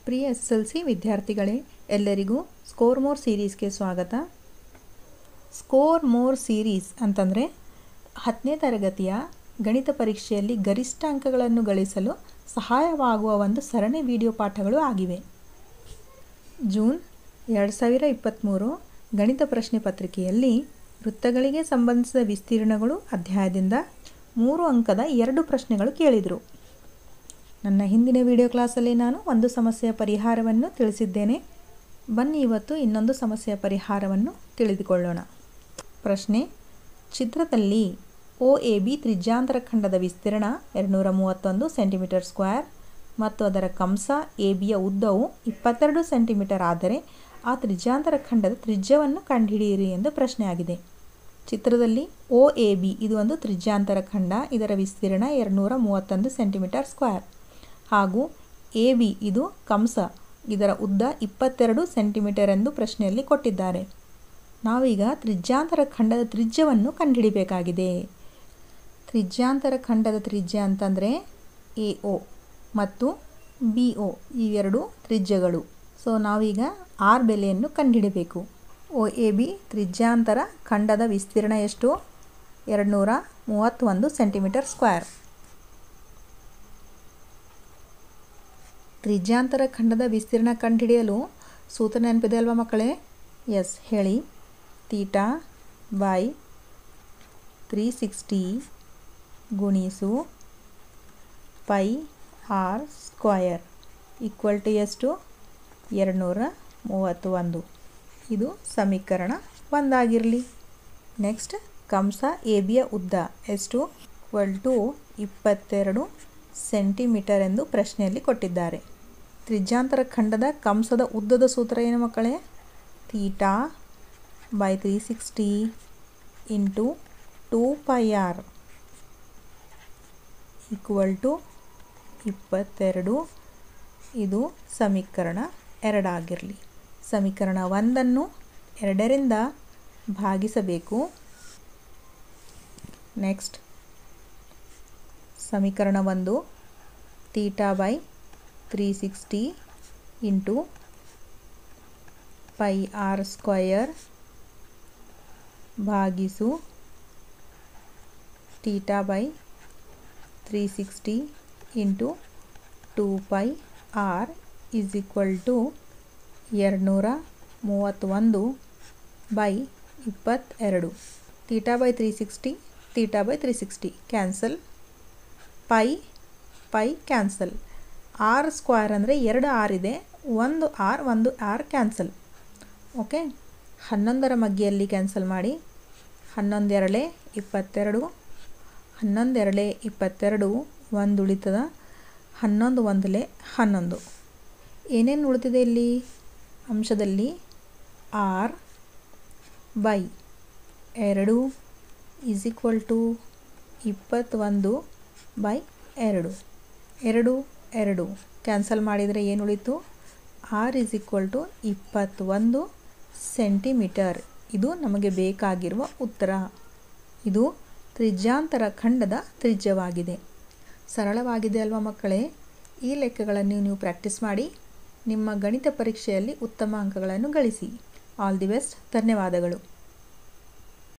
ಪ್ರಿಯ S L C ವಿದ್ಯಾರ್ಥಿಗಳೇ ಎಲ್ಲರಿಗೂ score more ಸೀರೀಸ್ಗೆ ಸ್ವಾಗತ ಸ್ಕೋರ್ ಮೋರ್ ಸೀರೀಸ್ ಅಂತಂದರೆ ಹತ್ತನೇ ತರಗತಿಯ ಗಣಿತ ಪರೀಕ್ಷೆಯಲ್ಲಿ ಗರಿಷ್ಠ ಅಂಕಗಳನ್ನು ಗಳಿಸಲು ಸಹಾಯವಾಗುವ ಒಂದು ಸರಣಿ ವಿಡಿಯೋ ಪಾಠಗಳು ಆಗಿವೆ ಜೂನ್ ಎರಡು ಸಾವಿರ ಇಪ್ಪತ್ತ್ಮೂರು ಗಣಿತ ಪ್ರಶ್ನೆ ಪತ್ರಿಕೆಯಲ್ಲಿ ವೃತ್ತಗಳಿಗೆ ಸಂಬಂಧಿಸಿದ ವಿಸ್ತೀರ್ಣಗಳು ಅಧ್ಯಾಯದಿಂದ ಮೂರು ಅಂಕದ ಎರಡು ಪ್ರಶ್ನೆಗಳು ಕೇಳಿದರು ನನ್ನ ಹಿಂದಿನ ವಿಡಿಯೋ ಕ್ಲಾಸಲ್ಲಿ ನಾನು ಒಂದು ಸಮಸ್ಯೆಯ ಪರಿಹಾರವನ್ನು ತಿಳಿಸಿದ್ದೇನೆ ಬನ್ನಿ ಇವತ್ತು ಇನ್ನೊಂದು ಸಮಸ್ಯೆಯ ಪರಿಹಾರವನ್ನು ತಿಳಿದುಕೊಳ್ಳೋಣ ಪ್ರಶ್ನೆ ಚಿತ್ರದಲ್ಲಿ ಒ ಎ ಬಿ ತ್ರಿಜ್ಯಾಂತರ ಖಂಡದ ವಿಸ್ತೀರ್ಣ ಎರಡುನೂರ ಮೂವತ್ತೊಂದು ಸೆಂಟಿಮೀಟರ್ ಸ್ಕ್ವೇರ್ ಮತ್ತು ಅದರ ಕಂಸ ಎ ಬಿಯ ಉದ್ದವು ಇಪ್ಪತ್ತೆರಡು ಸೆಂಟಿಮೀಟರ್ ಆದರೆ ಆ ತ್ರಿಜ್ಯಾಂತರ ಖಂಡದ ತ್ರಿಜ್ಯವನ್ನು ಕಂಡುಹಿಡಿಯಿರಿ ಎಂದು ಪ್ರಶ್ನೆಯಾಗಿದೆ ಚಿತ್ರದಲ್ಲಿ ಒ ಎ ಬಿ ಇದು ಒಂದು ತ್ರಿಜ್ಯಾಂತರ ಖಂಡ ಇದರ ವಿಸ್ತೀರ್ಣ ಎರಡುನೂರ ಮೂವತ್ತೊಂದು ಸೆಂಟಿಮೀಟರ್ ಸ್ಕ್ವೇರ್ ಹಾಗೂ ಎ ಬಿ ಇದು ಕಂಸ ಇದರ ಉದ್ದ ಇಪ್ಪತ್ತೆರಡು ಸೆಂಟಿಮೀಟರ್ ಎಂದು ಪ್ರಶ್ನೆಯಲ್ಲಿ ಕೊಟ್ಟಿದ್ದಾರೆ ನಾವೀಗ ತ್ರಿಜ್ಯಾಂತರ ಖಂಡದ ತ್ರಿಜ್ಯವನ್ನು ಕಂಡುಹಿಡಿಬೇಕಾಗಿದೆ ತ್ರಿಜ್ಯಾಂತರ ಖಂಡದ ತ್ರಿಜ್ಯ ಅಂತಂದರೆ ಎ ಒ ಮತ್ತು ಬಿ ಒ ಇವೆರಡು ತ್ರಿಜ್ಯಗಳು ಸೊ ನಾವೀಗ ಆರ್ ಬೆಲೆಯನ್ನು ಕಂಡುಹಿಡಬೇಕು ಒ ಎ ಬಿ ತ್ರಿಜ್ಯಾಂತರ ಖಂಡದ ವಿಸ್ತೀರ್ಣ ಎಷ್ಟು ಎರಡುನೂರ ಮೂವತ್ತೊಂದು ಸೆಂಟಿಮೀಟರ್ ಸ್ಕ್ವೇರ್ ತ್ರಿಜ್ಯಾಂತರ ಖಂಡದ ವಿಸ್ತೀರ್ಣ ಕಂಡುಹಿಡಿಯಲು ಸೂತ್ರ ನೆನಪಿದೆ ಅಲ್ವಾ ಮಕ್ಕಳೇ ಎಸ್ ಹೇಳಿ ತೀಟಾ ಬೈ ತ್ರೀ ಸಿಕ್ಸ್ಟಿ ಗುಣಿಸು pi r square equal to ಎಷ್ಟು ಎರಡುನೂರ ಮೂವತ್ತು ಒಂದು ಇದು ಸಮೀಕರಣ ಒಂದಾಗಿರಲಿ ನೆಕ್ಸ್ಟ್ ಕಂಸ ಎ ಬಿಯ ಉದ್ದ ಎಷ್ಟು ಈಕ್ವಲ್ ಟು ಇಪ್ಪತ್ತೆರಡು ಸೆಂಟಿಮೀಟರ್ ಎಂದು ಪ್ರಶ್ನೆಯಲ್ಲಿ ಕೊಟ್ಟಿದ್ದಾರೆ ತ್ರಿಜ್ಯಾಂತರ ಖಂಡದ ಕಂಸದ ಉದ್ದದ ಸೂತ್ರ ಏನು ಮಕ್ಕಳೇ theta by three sixty into two pi r equal to ಇಪ್ಪತ್ತೆರಡು ಇದು ಸಮೀಕರಣ ಎರಡಾಗಿರಲಿ ಸಮೀಕರಣ ಒಂದನ್ನು ಎರಡರಿಂದ ಭಾಗಿಸಬೇಕು ನೆಕ್ಸ್ಟ್ ಸಮೀಕರಣ ಒಂದು theta by three sixty into pi r square ಭಾಗಿಸು theta by three sixty into two pi r is equal to ಎರಡುನೂರ ಮೂವತ್ತೊಂದು ಬೈ ಇಪ್ಪತ್ತೆರಡು theta by three sixty theta by three sixty cancel pi pi cancel r square ಅಂದರೆ ಎರಡು R ಇದೆ ಒಂದು R ಒಂದು R cancel okay ಹನ್ನೊಂದರ ಮಗ್ಗಿಯಲ್ಲಿ cancel ಮಾಡಿ ಹನ್ನೊಂದು ಎರಡೇ ಇಪ್ಪತ್ತೆರಡು ಹನ್ನೊಂದು ಎರಡೇ ಇಪ್ಪತ್ತೆರಡು ಒಂದು ಉಳಿತದ ಹನ್ನೊಂದು ಒಂದಲೇ ಹನ್ನೊಂದು ಏನೇನು ಉಳಿತಿದೆ ಇಲ್ಲಿ ಅಂಶದಲ್ಲಿ ಆರ್ ಬೈ ಎರಡು ಈಸ್ ಈಕ್ವಲ್ ಟು ಇಪ್ಪತ್ತೊಂದು ಬೈ ಎರಡು ಎರಡು ಎರಡು ಕ್ಯಾನ್ಸಲ್ ಮಾಡಿದರೆ ಏನು ಉಳಿತು ಆರ್ ಈಸ್ ಈಕ್ವಲ್ ಟು ಇಪ್ಪತ್ತೊಂದು ಸೆಂಟಿಮೀಟರ್ ಇದು ನಮಗೆ ಬೇಕಾಗಿರುವ ಉತ್ತರ ಇದು ತ್ರಿಜ್ಯಾಂತರ ಖಂಡದ ತ್ರಿಜ್ಯವಾಗಿದೆ ಸರಳವಾಗಿದೆ ಅಲ್ವಾ ಮಕ್ಕಳೇ ಈ ಲೆಕ್ಕಗಳನ್ನು ನೀವು ಪ್ರಾಕ್ಟೀಸ್ ಮಾಡಿ ನಿಮ್ಮ ಗಣಿತ ಪರೀಕ್ಷೆಯಲ್ಲಿ ಉತ್ತಮ ಅಂಕಗಳನ್ನು ಗಳಿಸಿ ಆಲ್ ದಿ ಬೆಸ್ಟ್ ಧನ್ಯವಾದಗಳು